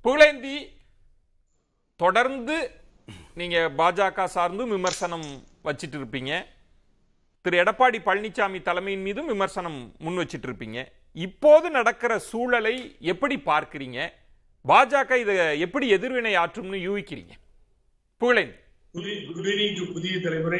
புகழேந்தி தொடர்ந்து நீங்க பாஜக சார்ந்தும் விமர்சனம் வச்சிட்டு இருப்பீங்க திரு எடப்பாடி பழனிசாமி தலைமையின் மீதும் விமர்சனம் முன் வச்சிட்டு இருப்பீங்க இப்போது நடக்கிற சூழலை எப்படி பார்க்கிறீங்க பாஜக இதை எப்படி எதிர்வினை ஆற்றும்னு யூகிக்கிறீங்க புகழேந்தி புதிய குட் ஈவினிங் டு புதிய தலைமுறை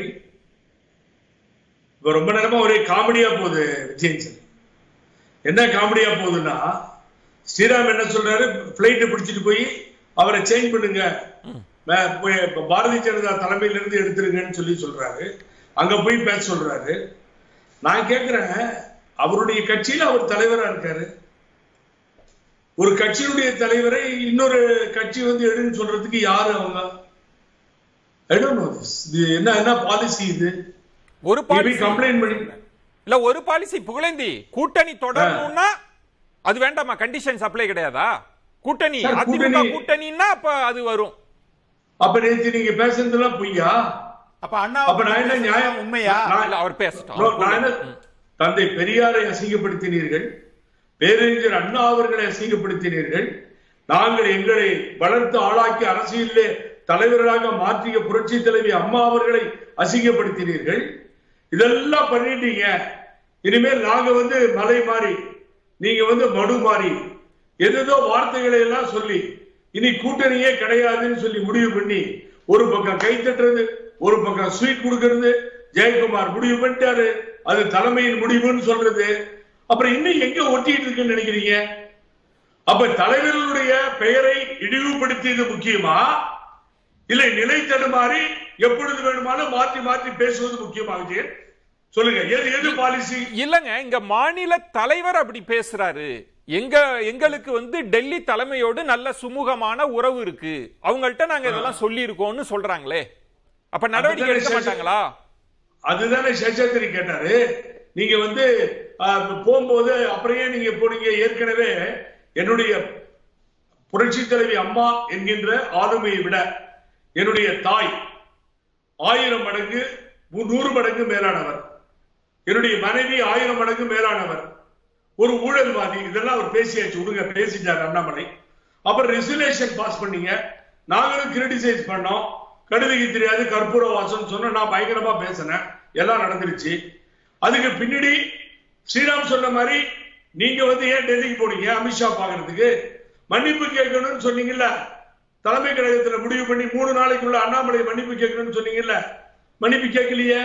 இப்ப ரொம்ப நேரமா ஒரே காமெடியா போகுது விஜய் சார் என்ன காமெடியா போகுதுன்னா ஸ்ரீராம் என்ன சொல்றாரு பிளைட் பிடிச்சிட்டு போய் அவரை சேஞ்ச் பண்ணுங்க மே- போய் இப்ப பாரதிய ஜனதா தலைமையில இருந்து எடுத்துருங்கன்னு சொல்லி சொல்றாரு அங்க போய் பேச சொல்றாரு நான் கேக்குறேன் அவருடைய கட்சியில அவர் தலைவரா இருக்காரு ஒரு கட்சியினுடைய தலைவரை இன்னொரு கட்சி வந்து எடுன்னு சொல்றதுக்கு யாரு அவங்க ஐ டோன்ட் நோ திஸ் இது என்ன என்ன பாலிசி இது ஒரு பாலிசி கம்ப்ளைண்ட் பண்ணி இல்ல ஒரு பாலிசி புகழேந்தி கூட்டணி தொடரணும்னா அது வேண்டாமா கண்டிஷன்ஸ் அப்ளை கிடையாதா கூட்டணி சார், அதிமுக கூட்டணி- கூட்டணின்னா அப்ப அது வரும் அப்ப நேத்து நீங்க பேசுனதெல்லாம் பொய்யா அப்ப அண்ணா அப்ப நான் என்ன நியாயம் உண்மையா நான்- இல்ல அவர் பேசட்டும் No, அவர் நான் என்ன- புகழேந்தி. ம். தந்தை பெரியாரை அசிங்கப்படுத்தினீர்கள் பேரறிஞர் அண்ணா அவர்களை அசிங்கப்படுத்தினீர்கள் நாங்கள் எங்களை வளர்த்து ஆளாக்கி அரசியலிலே தலைவர்களாக மாற்றிய புரட்சி தலைவி அம்மா அவர்களை அசிங்கப்படுத்தினீர்கள் இதெல்லாம் பண்ணிட்டீங்க இனிமேல் நாங்க வந்து மலை மாறி நீங்க வந்து மடு மாறி எதேதோ வார்த்தைகளை எல்லாம் சொல்லி இனி கூட்டணியே கிடையாதுன்னு சொல்லி முடிவு பண்ணி ஒரு பக்கம் கை தட்டுறது ஒரு பக்கம் ஸ்வீட் கொடுக்கறது ஜெயக்குமார் முடிவு பண்ணிட்டாரு அது தலைமையின் முடிவுன்னு சொல்றது அப்புறம் இன்னும் எங்க ஒட்டிட்டு இருக்குன்னு நினைக்கிறீங்க அப்ப தலைவர்களுடைய பெயரை இழிவுபடுத்தியது முக்கியமா இல்லை நிலை தடுமாறி எப்பொழுது வேணுமானாலும் மாற்றி மாற்றி பேசுவது முக்கியமா விஜயன் சொல்லுங்க எது எது பாலிசி இல்லங்க இங்க மாநில தலைவர் அப்படி பேசுறாரு எங்க எங்களுக்கு வந்து டெல்லி தலைமையோடு நல்ல சுமூகமான உறவு இருக்கு அவங்கள்ட்ட நாங்க இதெல்லாம் சொல்லி இருக்கோம்னு சொல்றாங்களே அப்ப நடவடிக்கை எடுக்க அதுதானே மாட்டாங்களா அதுதானே சேஷாத்திரி கேட்டாரு நீங்க வந்து ஆஹ், போகும்போது அப்புறம் ஏன் நீங்க போனீங்க ஏற்கனவே என்னுடைய புரட்சி தலைவி அம்மா என்கின்ற ஆளுமையை விட என்னுடைய தாய் ஆயிரம் மடங்கு மு- நூறு மடங்கு மேலானவர் என்னுடைய மனைவி ஆயிரம் மடங்கு மேலானவர் ஒரு ஊழல்வாதி இதெல்லாம் அவர் பேசியாச்சு விடுங்க பேசிட்டார் அண்ணாமலை அப்புறம் ரெசுலேஷன் பாஸ் பண்ணீங்க நாங்களும் கிரிட்டிசைஸ் பண்ணோம் கடுதைக்கு தெரியாது கற்பூர வாசம் சொன்ன நான் பயங்கரமா பேசினேன் எல்லாம் நடந்துருச்சு அதுக்கு பின்னாடி ஸ்ரீராம் சொன்ன மாதிரி நீங்க வந்து ஏன் டெல்லிக்கு போனீங்க அமித்ஷா பாக்குறதுக்கு மன்னிப்பு கேட்கணும்னு சொன்னீங்கல்ல தலைமை கழகத்துல முடிவு பண்ணி மூணு நாளைக்குள்ள அண்ணாமலை மன்னிப்பு கேட்கணும்னு சொன்னீங்கல்ல மன்னிப்பு கேட்கலையே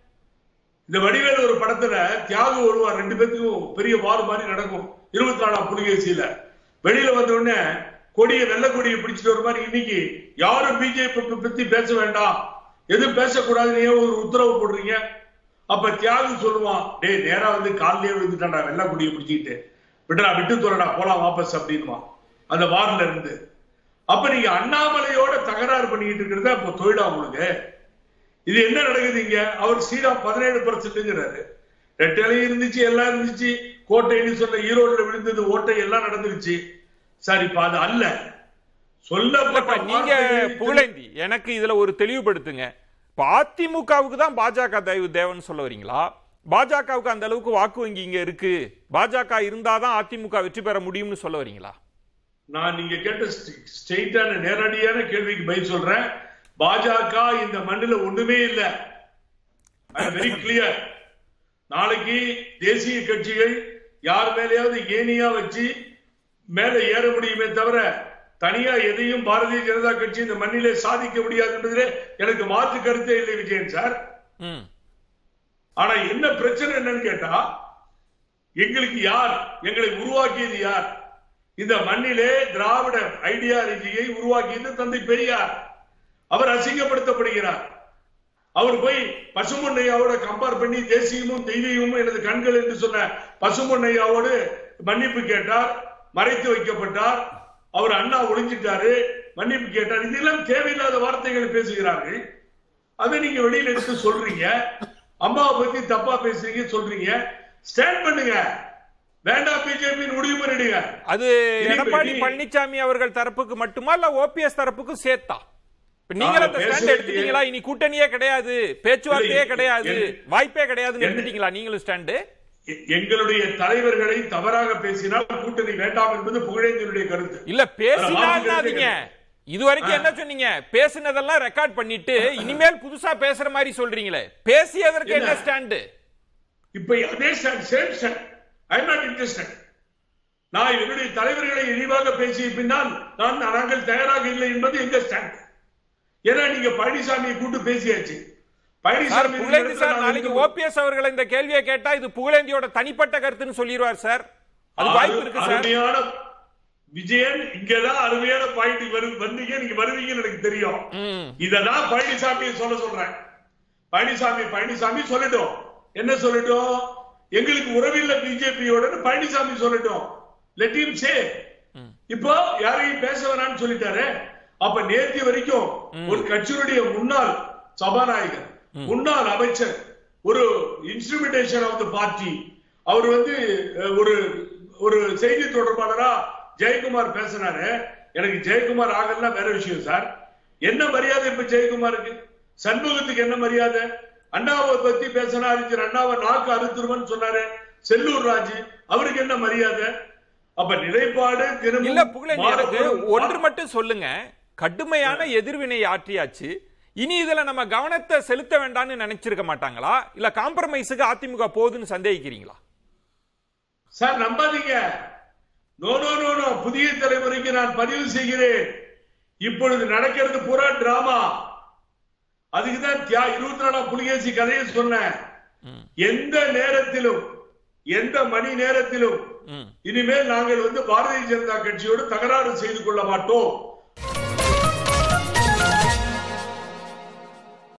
இந்த வடிவேல் ஒரு படத்துல தியாகு வருவார் ரெண்டு பேத்துக்கும் பெரிய வார் மாதிரி நடக்கும் இருபத்தி நாலாம் புலிகேசியில வெளியில வந்த உடனே கொடியை வெள்ளை கொடியை பிடிச்சிட்டு ஒரு மாதிரி இன்னைக்கு யாரும் பிஜேபி பத்தி பேச வேண்டாம் எதுவும் பேசக்கூடாதுன்னு ஏன் ஒரு உத்தரவு போடுறீங்க அப்ப தியாகு சொல்லுவான் டேய் நேரா வந்து காலிலே விழுந்துட்டான்டா வெள்ளை கொடியை பிடிச்சிக்கிட்டு விட்டுடா விட்டு தோறடா போலாம் வாபஸ் அப்படின்வான் அந்த வார்ல இருந்து அப்ப நீங்க அண்ணாமலையோட தகராறு பண்ணிக்கிட்டு இருக்கிறதா இப்போ தொழிலா உங்களுக்கு இது என்ன நடக்குது இங்க அவர் ஸ்ரீராம் பதினேழு பர்சன்ட்ங்கிறாரு ரெட்டலை இருந்துச்சு எல்லாம் இருந்துச்சு கோட்டைன்னு சொன்ன ஈரோடுல விழுந்தது ஓட்டை எல்லாம் நடந்துருச்சு சார் இப்ப அது அல்ல சொல்லப்பட்ட இல்லப்பா, நீங்க வார்த்தைகளை புகழேந்தி எனக்கு இதுல ஒரு தெளிவுபடுத்துங்க இப்ப அதிமுகவுக்கு தான் பாஜக தயவு தேவன்னு சொல்ல வரீங்களா பாஜகவுக்கு அந்த அளவுக்கு வாக்கு வங்கி இங்க இருக்கு பாஜக இருந்தாதான் அதிமுக வெற்றி பெற முடியும்னு சொல்ல வரீங்களா நான் நீங்க கேட்ட ஸ்ட்ரெயிட்டான நேரடியான கேள்விக்கு பதில் சொல்றேன் பாஜக இந்த மண்ணுல ஒண்ணுமே இல்ல வெரி கிளியர் நாளைக்கு தேசிய கட்சிகள் யார் மேலேயாவது ஏனியா வச்சு மேல ஏற முடியுமே தவிர தனியா எதையும் பாரதிய ஜனதா கட்சி இந்த மண்ணிலே சாதிக்க முடியாது என்பதிலே எனக்கு மாற்று கருத்தே இல்லை விஜயன் சார் ம் ஆனா என்ன பிரச்சனை என்னன்னு கேட்டா எங்களுக்கு யார் எங்களை உருவாக்கியது யார் இந்த மண்ணிலே திராவிட ஐடியாலஜியை உருவாக்கியது தந்தை பெரியார் அவர் அசிங்கப்படுத்தப்படுகிறார் அவர் போய் பசுமொன்னையாவோட கம்பேர் பண்ணி தேசியமும் தெய்வீகமும் எனது கண்கள் என்று சொன்ன பசுமொன்னையாவோடு மன்னிப்பு கேட்டார் மறைத்து வைக்கப்பட்டார் அவர் அண்ணா ஒளிஞ்சிட்டாரு மன்னிப்பு கேட்டார் இதெல்லாம் தேவையில்லாத வார்த்தைகளை பேசுகிறார்கள் அதை நீங்க வெளியில எடுத்து சொல்றீங்க அம்மாவை பத்தி தப்பா பேசுறீங்க சொல்றீங்க ஸ்டாண்ட் பண்ணுங்க வேண்டாம் பிஜேபி முடிவு பண்ணிடுங்க அது இது எடப்பாடி இப்ப பழனிசாமி அவர்கள் தரப்புக்கு மட்டுமா இல்ல ஓபிஎஸ் தரப்புக்கும் சேர்த்தா இப்ப நீங்க நான் அந்த பேசவே ஸ்டாண்ட் எடுத்துட்டீங்களா இல்லையே. இனி கூட்டணியே கிடையாது பேச்சுவார்த்தையே இல்லை, கிடையாது என்ன- வாய்ப்பே கிடையாதுன்னு என்ன- எடுத்துட்டீங்களா நீங்களும் ஸ்டாண்டு எ- எங்களுடைய தலைவர்களை தவறாக பேசினால் கூட்டணி வேண்டாம் என்பது புகழேந்தினுடைய கருத்து இல்ல பேசினாங்க மாற்று இது வரைக்கும் என்ன சொன்னீங்க பேசினதெல்லாம் ரெக்கார்ட் பண்ணிட்டு இனிமேல் புதுசா பேசுற மாதிரி சொல்றீங்களே பேசியதற்கு என்ன என்ன? ஸ்டாண்டு இப்ப அதே stand same stand I not interested நான் என்னுடைய தலைவர்களை இழிவாக பேசிய பின்னால் நான் நாங்கள் தயாராக இல்லை என்பது எங்க ஸ்டாண்ட் ஏன்னா நீங்க பழனிசாமியை கூட்டு பேசியாச்சு சார் பழனிசாமி புகழேந்தி சார் நான் நாளைக்கு வந்து- ஓபிஎஸ் அவர்கள் இந்த கேள்வியை கேட்டா இது புகழேந்தியோட தனிப்பட்ட கருத்துன்னு சொல்லிடுவார் சார் அது வாய்ப்பு இருக்கு சார் அருமையான விஜயன் இங்கதான் அருமையான பாயிண்ட் வரு வந்தீங்க நீங்க வருவீங்கன்னு எனக்கு தெரியும் ம். இததான் பழனிசாமி சொல்ல சொல்றேன் பழனிசாமி பழனிசாமி சொல்லட்டும் என்ன சொல்லட்டும் எங்களுக்கு உறவில்லை பிஜேபியோட பழனிசாமி சொல்லட்டும் லெட் him சே இப்போ யாரையும் பேச வேணாம்னு சொல்லிட்டாரு அப்ப நேற்று வரைக்கும் ஒரு கட்சியினுடைய முன்னாள் சபாநாயகர் முன்னாள் அமைச்சர் ஒரு இன்ஸ்ட்ருமெண்டேஷன் ஆஃப் த பார்ட்டி அவர் வந்து அஹ், ஒரு ஒரு செய்தி தொடர்பாளரா ஜெயக்குமார் பேசினாரு எனக்கு ஜெயக்குமார் ஆகலாம் வேற விஷயம் சார் என்ன மரியாதை இப்ப ஜெயக்குமாருக்கு சண்முகத்துக்கு என்ன மரியாதை அண்ணாவை பத்தி பேசினா அறிஞர் அண்ணாவை நாக்கு அறுத்துருவன்னு சொன்னாரு செல்லூர் ராஜு அவருக்கு என்ன மரியாதை அப்ப நிலைப்பாடு தினமும் இல்ல புகழேந்தி எனக்கு மாறுபடும். ஒன்று மட்டும் சொல்லுங்க கடுமையான எதிர்வினை ஆற்றியாச்சு இனி இதுல நம்ம கவனத்தை செலுத்த வேண்டாம்னு நினைச்சிருக்க மாட்டாங்களா இல்ல காம்ப்ரமைஸுக்கு அதிமுக போகுதுன்னு சந்தேகிக்கிறீங்களா சார் நம்பாதீங்க நோ நோ நோ நோ புதிய தலைமுறைக்கு நான் பதிவு செய்கிறேன் இப்பொழுது நடக்கிறது பூரா டிராமா அதுக்குதான் தியா இருபத்தி நாலாம் புலிகேசி கதையை சொன்னேன் எந்த நேரத்திலும் எந்த மணி நேரத்திலும் ம். இனிமேல் நாங்கள் வந்து பாரதிய ஜனதா கட்சியோடு தகராறு செய்து கொள்ள மாட்டோம்